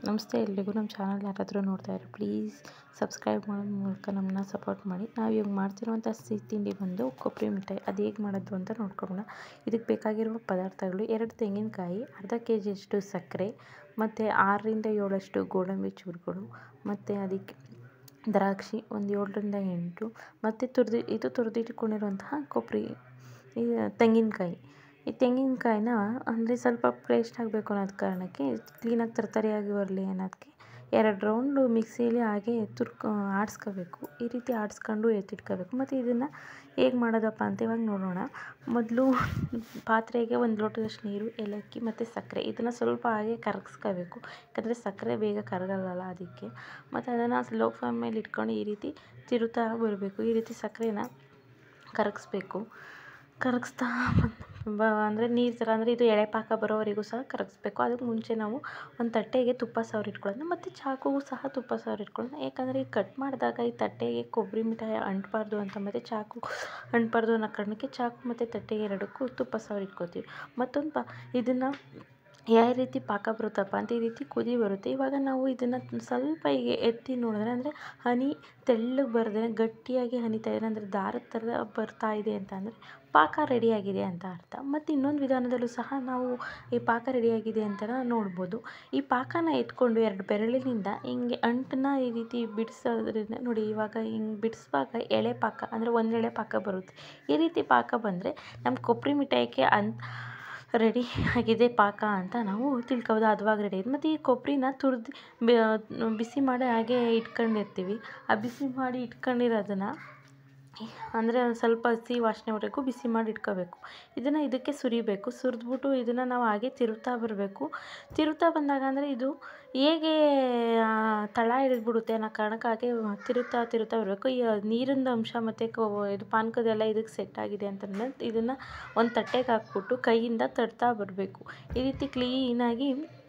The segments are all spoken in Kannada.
ನಮಸ್ತೆ ಎಲ್ರಿಗೂ ನಮ್ಮ ಚಾನಲ್ ಯಾರಾದರೂ ನೋಡ್ತಾ ಇರೋ ಪ್ಲೀಸ್ ಸಬ್ಸ್ಕ್ರೈಬ್ ಮಾಡೋ ಮೂಲಕ ನಮ್ಮನ್ನ ಸಪೋರ್ಟ್ ಮಾಡಿ ನಾವು ಇವಾಗ ಮಾಡ್ತಿರುವಂಥ ಸಿಹಿ ತಿಂಡಿ ಬಂದು ಕೊಬ್ಬರಿ ಮಿಠಾಯಿ ಅದು ಹೇಗೆ ಮಾಡೋದು ಅಂತ ನೋಡ್ಕೊಳ್ಳೋಣ ಇದಕ್ಕೆ ಬೇಕಾಗಿರುವ ಪದಾರ್ಥಗಳು ಎರಡು ತೆಂಗಿನಕಾಯಿ ಅರ್ಧ ಕೆ ಜಿಯಷ್ಟು ಸಕ್ಕರೆ ಮತ್ತು ಆರರಿಂದ ಏಳಷ್ಟು ಗೋಡಂಬಿ ಚೂರುಗಳು ಮತ್ತು ಅದಕ್ಕೆ ದ್ರಾಕ್ಷಿ ಒಂದು ಏಳರಿಂದ ಎಂಟು ಮತ್ತು ತುರಿದು ಇದು ತುರಿದಿಟ್ಕೊಂಡಿರುವಂತಹ ಕೊಬ್ಬರಿ ಈ ತೆಂಗಿನಕಾಯಿ ಈ ತೆಂಗಿನಕಾಯಿನ ಅಂದರೆ ಸ್ವಲ್ಪ ಪೇಸ್ಟ್ ಆಗಬೇಕು ಅನ್ನೋದು ಕಾರಣಕ್ಕೆ ಕ್ಲೀನಾಗಿ ತರ್ತರಿಯಾಗಿ ಬರಲಿ ಅನ್ನೋದಕ್ಕೆ ಎರಡು ರೌಂಡು ಮಿಕ್ಸಿಯಲ್ಲಿ ಹಾಗೆ ತುರ್ಕೊ ಆಡಿಸ್ಕೋಬೇಕು ಈ ರೀತಿ ಆಡಿಸ್ಕೊಂಡು ಎತ್ತಿಟ್ಕೋಬೇಕು ಮತ್ತು ಇದನ್ನು ಹೇಗೆ ಮಾಡೋದಪ್ಪ ಅಂತ ಇವಾಗ ನೋಡೋಣ ಮೊದಲು ಪಾತ್ರೆಗೆ ಒಂದು ಲೋಟದಷ್ಟು ನೀರು ಏಲಕ್ಕಿ ಮತ್ತು ಸಕ್ಕರೆ ಇದನ್ನು ಸ್ವಲ್ಪ ಹಾಗೆ ಕರಗಿಸ್ಕೋಬೇಕು ಯಾಕಂದರೆ ಸಕ್ಕರೆ ಬೇಗ ಕರಗಲ್ಲಲ್ಲ ಅದಕ್ಕೆ ಮತ್ತು ಅದನ್ನು ಸ್ಲೋ ಫ್ಲೇಮ್ ಮೇಲೆ ಇಟ್ಕೊಂಡು ಈ ರೀತಿ ತಿರುತ್ತಾ ಬರಬೇಕು ಈ ರೀತಿ ಸಕ್ಕರೆನ ಕರಗಿಸ್ಬೇಕು ಕರಗಿಸ್ತಾ ಬ ಅಂದರೆ ನೀರು ಥರ ಅಂದರೆ ಇದು ಎಳೆ ಪಾಕ ಬರೋವರೆಗೂ ಸಹ ಕರಗಿಸ್ಬೇಕು ಅದಕ್ಕೆ ಮುಂಚೆ ನಾವು ಒಂದು ತಟ್ಟೆಗೆ ತುಪ್ಪ ಸವರಿ ಇಟ್ಕೊಳ್ಳೋಣ ಮತ್ತು ಚಾಕುಗೂ ಸಹ ತುಪ್ಪ ಸವರಿ ಇಟ್ಕೊಳ್ಳೋಣ ಯಾಕಂದರೆ ಈ ಕಟ್ ಮಾಡಿದಾಗ ಈ ತಟ್ಟೆಗೆ ಕೊಬ್ಬರಿ ಮಿಠಾಯಿ ಅಂಟಬಾರ್ದು ಅಂತ ಮತ್ತು ಚಾಕು ಅಂಟಬಾರ್ದು ಅನ್ನೋ ಕಾರಣಕ್ಕೆ ಚಾಕು ಮತ್ತು ತಟ್ಟೆಗೆ ಎರಡಕ್ಕೂ ತುಪ್ಪ ಸವರಿ ಇಟ್ಕೊತೀವಿ ಮತ್ತೊಂದು ಪ ಇದನ್ನು ಯಾವ ರೀತಿ ಪಾಕ ಬರುತ್ತಪ್ಪ ಅಂತ ಈ ರೀತಿ ಕುದಿ ಬರುತ್ತೆ ಇವಾಗ ನಾವು ಇದನ್ನು ಸ್ವಲ್ಪ ಹೀಗೆ ಎತ್ತಿ ನೋಡಿದ್ರೆ ಅಂದರೆ ಹನಿ ತೆಳ್ಳಗೆ ಬರದೇ ಗಟ್ಟಿಯಾಗಿ ಹನಿತಾ ಇದೆ ಅಂದರೆ ದಾರದ ಥರ ಬರ್ತಾ ಇದೆ ಅಂತ ಅಂದರೆ ಪಾಕ ರೆಡಿಯಾಗಿದೆ ಅಂತ ಅರ್ಥ ಮತ್ತು ಇನ್ನೊಂದು ವಿಧಾನದಲ್ಲೂ ಸಹ ನಾವು ಈ ಪಾಕ ರೆಡಿಯಾಗಿದೆ ಅಂತ ನೋಡ್ಬೋದು ಈ ಪಾಕನ ಎತ್ಕೊಂಡು ಎರಡು ಬೆರಳಿನಿಂದ ಹಿಂಗೆ ಅಂಟನ್ನ ಈ ರೀತಿ ಬಿಡಿಸೋದ್ರಿಂದ ನೋಡಿ ಇವಾಗ ಹಿಂಗೆ ಬಿಡಿಸುವಾಗ ಎಳೆ ಪಾಕ ಅಂದರೆ ಒಂದು ಎಳೆ ಪಾಕ ಬರುತ್ತೆ ಈ ರೀತಿ ಪಾಕ ಬಂದರೆ ನಮ್ಮ ಕೊಬ್ಬರಿ ಮಿಠಾಯಿಗೆ ಅನ್ ರೆಡಿ ಆಗಿದೆ ಪಾಕ ಅಂತ ನಾವು ತಿಳ್ಕೊಬೋದು ಹದವಾಗ ರೆಡಿ ಆಗಿದೆ ಮತ್ತು ಈ ಕೊಬ್ಬರಿನ ತುರಿದು ಬಿಸಿ ಮಾಡಿ ಹಾಗೆ ಇಟ್ಕೊಂಡಿರ್ತೀವಿ ಆ ಬಿಸಿ ಮಾಡಿ ಇಟ್ಕೊಂಡಿರೋದನ್ನು ಅಂದರೆ ಒಂದು ಸ್ವಲ್ಪ ಹಸಿ ವಾಸನೆವರೆಗೂ ಬಿಸಿ ಮಾಡಿ ಇಟ್ಕೋಬೇಕು ಇದನ್ನು ಇದಕ್ಕೆ ಸುರಿಬೇಕು ಸುರಿದ್ಬಿಟ್ಟು ಇದನ್ನು ನಾವು ಹಾಗೆ ತಿರುವ್ತಾ ಬರಬೇಕು ತಿರುವ್ತಾ ಬಂದಾಗ ಅಂದರೆ ಇದು ಹೇಗೆ ತಳ ಹಿಡಿದ್ಬಿಡುತ್ತೆ ಅನ್ನೋ ಕಾರಣಕ್ಕೆ ಹಾಗೆ ತಿರುವ್ತಾ ತಿರುವ್ತಾ ಬರಬೇಕು ಈ ನೀರಿಂದು ಅಂಶ ಮತ್ತು ಕೊ ಇದು ಪಾನಕದೆಲ್ಲ ಇದಕ್ಕೆ ಸೆಟ್ ಆಗಿದೆ ಅಂತಂದರೆ ಇದನ್ನು ಒಂದು ತಟ್ಟೆಗೆ ಹಾಕ್ಬಿಟ್ಟು ಕೈಯಿಂದ ತಟ್ತಾ ಬರಬೇಕು ಈ ರೀತಿ ಕ್ಲೀನಾಗಿ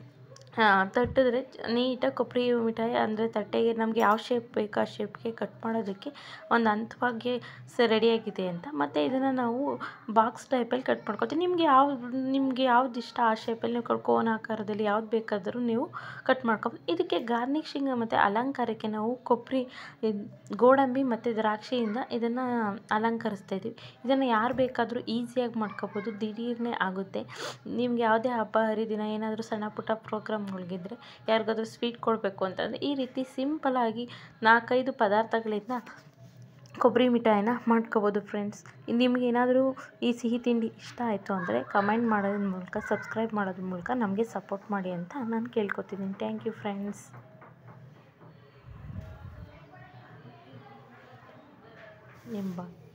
ತಟ್ಟಿದ್ರೆ ನೀಟಾಗಿ ಕೊಬ್ಬರಿ ಮಿಠಾಯಿ ಅಂದರೆ ತಟ್ಟೆಗೆ ನಮಗೆ ಯಾವ ಶೇಪ್ ಬೇಕು ಆ ಶೇಪ್ಗೆ ಕಟ್ ಮಾಡೋದಕ್ಕೆ ಒಂದು ಹಂತವಾಗಿ ಸ ರೆಡಿಯಾಗಿದೆ ಅಂತ ಮತ್ತು ಇದನ್ನು ನಾವು ಬಾಕ್ಸ್ ಟೈಪಲ್ಲಿ ಕಟ್ ಮಾಡ್ಕೊತೀವಿ ನಿಮಗೆ ಯಾವ ನಿಮಗೆ ಯಾವ್ದು ಇಷ್ಟ ಆ ಶೇಪಲ್ಲಿ ನೀವು ಕೋನ್ ಆಕಾರದಲ್ಲಿ ಯಾವ್ದು ಬೇಕಾದರೂ ನೀವು ಕಟ್ ಮಾಡ್ಕೊಬೋದು ಇದಕ್ಕೆ ಗಾರ್ನಿಷಿಂಗ್ ಮತ್ತು ಅಲಂಕಾರಕ್ಕೆ ನಾವು ಕೊಬ್ಬರಿ ಗೋಡಂಬಿ ಮತ್ತು ದ್ರಾಕ್ಷಿಯಿಂದ ಇದನ್ನು ಅಲಂಕರಿಸ್ತಾ ಇದ್ದೀವಿ ಇದನ್ನು ಯಾರು ಬೇಕಾದರೂ ಈಸಿಯಾಗಿ ಮಾಡ್ಕೊಬೋದು ದಿಢೀರ್ನೇ ಆಗುತ್ತೆ ನಿಮ್ಗೆ ಯಾವುದೇ ಹಬ್ಬ ಹರಿದಿನ ಏನಾದರೂ ಸಣ್ಣ ಪುಟ್ಟ ಪ್ರೋಗ್ರಾಮ್ಗಳಿಗಿದ್ರೆ ಯಾರಿಗಾದ್ರೂ ಸ್ವೀಟ್ ಕೊಡಬೇಕು ಅಂತಂದರೆ ಈ ರೀತಿ ಸಿಂಪಲಾಗಿ ನಾಲ್ಕೈದು ಪದಾರ್ಥಗಳಿಂದ ಕೊಬ್ಬರಿ ಮಿಠಾಯಿನ ಮಾಡ್ಕೋಬೋದು ಫ್ರೆಂಡ್ಸ್ ನಿಮ್ಗೆ ಏನಾದರೂ ಈ ಸಿಹಿ ತಿಂಡಿ ಇಷ್ಟ ಆಯಿತು ಅಂದರೆ ಕಮೆಂಟ್ ಮಾಡೋದ್ರ ಮೂಲಕ ಸಬ್ಸ್ಕ್ರೈಬ್ ಮಾಡೋದ್ರ ಮೂಲಕ ನಮಗೆ ಸಪೋರ್ಟ್ ಮಾಡಿ ಅಂತ ನಾನು ಕೇಳ್ಕೊತಿದ್ದೀನಿ ಥ್ಯಾಂಕ್ ಯು ಫ್ರೆಂಡ್ಸ್ ಎಂಬ